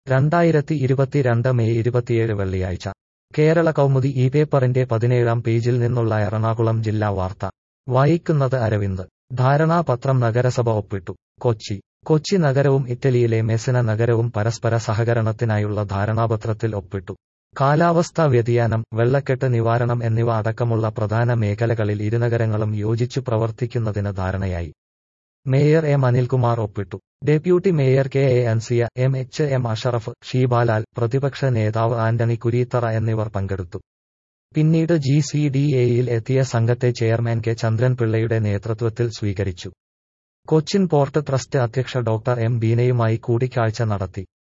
രണ്ടായിരത്തി ഇരുപത്തിരണ്ട് മെയ് ഇരുപത്തിയേഴ് വെള്ളിയാഴ്ച കേരള കൗമുദി ഈ പേപ്പറിന്റെ പതിനേഴാം പേജിൽ നിന്നുള്ള എറണാകുളം ജില്ലാ വാർത്ത വായിക്കുന്നത് അരവിന്ദ് ധാരണാപത്രം നഗരസഭ ഒപ്പിട്ടു കൊച്ചി കൊച്ചി നഗരവും ഇറ്റലിയിലെ മെസിന നഗരവും പരസ്പര സഹകരണത്തിനായുള്ള ധാരണാപത്രത്തിൽ ഒപ്പിട്ടു കാലാവസ്ഥാ വ്യതിയാനം വെള്ളക്കെട്ട് നിവാരണം എന്നിവ അടക്കമുള്ള പ്രധാന മേഖലകളിൽ ഇരുനഗരങ്ങളും യോജിച്ചു പ്രവർത്തിക്കുന്നതിന് ധാരണയായി മേയർ എം അനിൽകുമാർ ഒപ്പിട്ടു deputy mayor K A Ansiya M H M Ashraf Sheebalal പ്രതിപക്ഷ നേതാവ് ആന്റണി കുരീത്തറ എന്നിവർ പങ്കെടുത്തു പിന്നീട് ജി സി ഡി എയിൽ എത്തിയ സംഘത്തെ ചെയർമാൻ കെ ചന്ദ്രൻപിള്ളയുടെ നേതൃത്വത്തിൽ സ്വീകരിച്ചു കൊച്ചിൻ പോർട്ട് ട്രസ്റ്റ് അധ്യക്ഷ ഡോക്ടർ എം ബീനയുമായി കൂടിക്കാഴ്ച നടത്തി